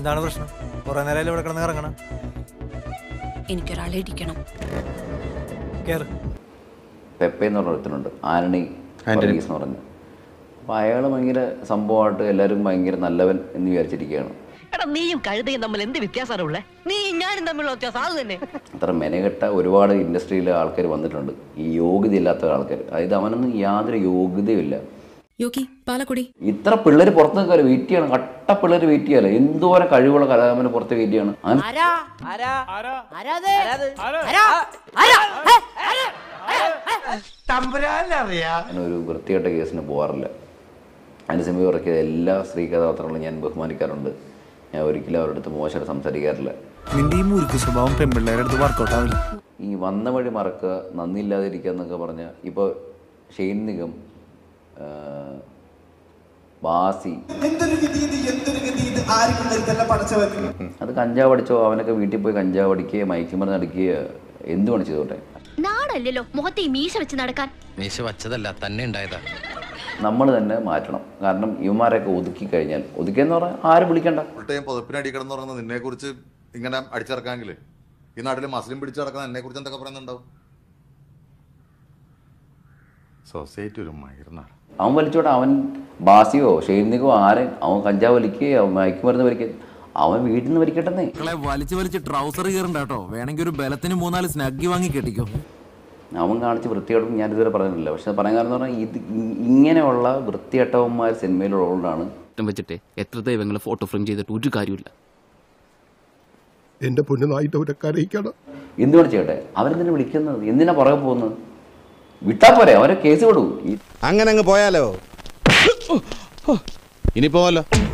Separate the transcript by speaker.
Speaker 1: എന്താണ് പ്രശ്നം കുറെ നേരം ഇവിടെ കിടന്ന് ഇറങ്ങണം
Speaker 2: എനിക്കൊരാളെ ഇടിക്കണം
Speaker 1: കേറ്
Speaker 3: പെപ്പെ എന്ന് പറഞ്ഞ ഒരുത്തനുണ്ട് ആന്റണി വർഗീസ് എന്ന് പറഞ്ഞു അപ്പോൾ അയാൾ ഭയങ്കര സംഭവമായിട്ട് എല്ലാവരും ഭയങ്കര നല്ലവൻ എന്ന് വിചാരിച്ചിരിക്കുകയാണ്
Speaker 4: എടാ നീയും കഴുതയും തമ്മിൽ എന്ത് വ്യത്യാസമാണ് ഉള്ളേ നീ ഞാനും തമ്മിലുള്ള വ്യത്യാസം അത് തന്നെ
Speaker 3: അത്ര മെനകെട്ട ഒരുപാട് ഇൻഡസ്ട്രിയിലെ ആൾക്കാർ വന്നിട്ടുണ്ട് ഈ യോഗ്യത ഇല്ലാത്ത ആൾക്കാർ അതായത് അവനൊന്നും യാതൊരു യോഗ്യതയുമില്ല
Speaker 2: യോക്കി പാലക്കുടി
Speaker 3: ഇത്ര പിള്ളേർ പുറത്ത് നിൽക്കാൻ വെയിറ്റ് ചെയ്യണം കട്ട പിള്ളേർ വെയിറ്റ് ചെയ്യാലോ എന്തോരം കഴിവുള്ള കലാകാരന് പുറത്ത് വെയിറ്റ് ചെയ്യണം അങ്ങനെ
Speaker 4: ആരാ ആരാ ആരാ ആരാ ആരാ
Speaker 3: ഞാൻ ഒരു വൃത്തികെട്ട കേസിന് പോകാറില്ല അതിൻ്റെ സിനിമ ഇറക്കിയ എല്ലാ സ്ത്രീ കഥാപാത്രങ്ങളും ഞാൻ ബഹുമാനിക്കാറുണ്ട് ഞാൻ ഒരിക്കലും അവരുടെ അടുത്ത് മോശമായിട്ട് സംസാരിക്കാറില്ല
Speaker 1: നിന്റെ ഈ മുരുക്ക് സ്വഭാവം പെൺപിള്ളേരുടെ അടുത്ത് വർക്കൗട്ട് ആവില്ല
Speaker 3: ഈ വന്ന വഴി മറക്കുക നന്ദിയില്ലാതിരിക്കുക എന്നൊക്കെ പറഞ്ഞാൽ ഇപ്പോൾ ഷെയ്ൻ നിഗം ആ, ബാസി
Speaker 5: എന്തൊരു ഗതി ഇത് എന്തൊരു ഗതി ഇത് ആർക്കും കരുതല്ല പടച്ചവൻ
Speaker 3: അത് കഞ്ചാവ് അടിച്ചോ അവനൊക്കെ വീട്ടിൽ പോയി കഞ്ചാവ് അടിക്കുകയോ മയക്കുമരുന്ന് അടിക്കുകയോ എന്ത് വേണം ചെയ്തോട്ടെ
Speaker 6: നാടല്ലല്ലോ മുഖത്തെ ഈ മീശ വെച്ച് നടക്കാൻ
Speaker 7: മീശ വച്ചതല്ല തന്നെ ഉണ്ടായതാ
Speaker 3: നമ്മൾ തന്നെ മാറ്റണം കാരണം ഇവന്മാരെയൊക്കെ ഒതുക്കി കഴിഞ്ഞാൽ ഒതുക്കിയെന്ന് പറഞ്ഞാൽ ആരും വിളിക്കണ്ട
Speaker 8: ഫുൾ ടൈം പുതപ്പിനടി കിടന്ന് പറയുന്നത് നിന്നെ കുറിച്ച് ഇങ്ങനെ അടിച്ചിറക്കാമെങ്കിൽ ഈ നാട്ടിൽ മസ്ലിം പിടിച്ചു നടക്കുന്ന എന്നെ കുറിച്ച് എന്തൊക്കെ പറയുന്നുണ്ടാവും സൊസൈറ്റി ഒരു മയർന്നാണ്
Speaker 3: അവൻ വലിച്ചോട്ടെ അവൻ ബാസിയോ ഷെയ്നിക്കോ ആരെ അവൻ കഞ്ചാവ് വലിക്കുകയോ അവൻ മയക്കുമരുന്ന് വലിക്കുക അവൻ വീട്ടിൽ നിന്ന് വലിക്കട്ടെന്നേ
Speaker 9: മക്കളെ വലിച്ചു വലിച്ച് ട്രൗസർ കീറണ്ട കേട്ടോ വേണമെങ്കിൽ ഒരു ബലത്തിന് മൂന്നാല് സ്നഗ്ഗി വാങ്ങി കെട്ടിക്കോ
Speaker 3: അവൻ കാണിച്ച് വൃത്തികേടും ഞാൻ ഇതുവരെ പറഞ്ഞിട്ടില്ല പക്ഷെ പറയാൻ കാരണം എന്ന് പറഞ്ഞാൽ ഇത് ഇ- ഇങ്ങനെയുള്ള വൃത്തികെട്ടവന്മാർ സിനിമയിലുള്ളതുകൊണ്ടാണ്
Speaker 7: വെച്ചിട്ട് എത്ര ദൈവങ്ങൾ ഫോട്ടോ ഫ്രെയിം ചെയ്തിട്ട് ഒരു കാര്യമില്ല
Speaker 10: എന്റെ പൊന്നുനായിട്ട് അവരെ കരയിക്കണം
Speaker 3: എന്തുകൊണ്ട് ചെയ്യട്ടെ അവരെന്തിനാ വിളിക്കുന്നത് എന്തിനാ പുറകെ പോകുന്നത് വിട്ടാ പോരെ അവരെ കേസ് വിടൂ ഈ
Speaker 11: അങ്ങനെ അങ്ങ് പോയാലോ ഇനി പോവല്ലോ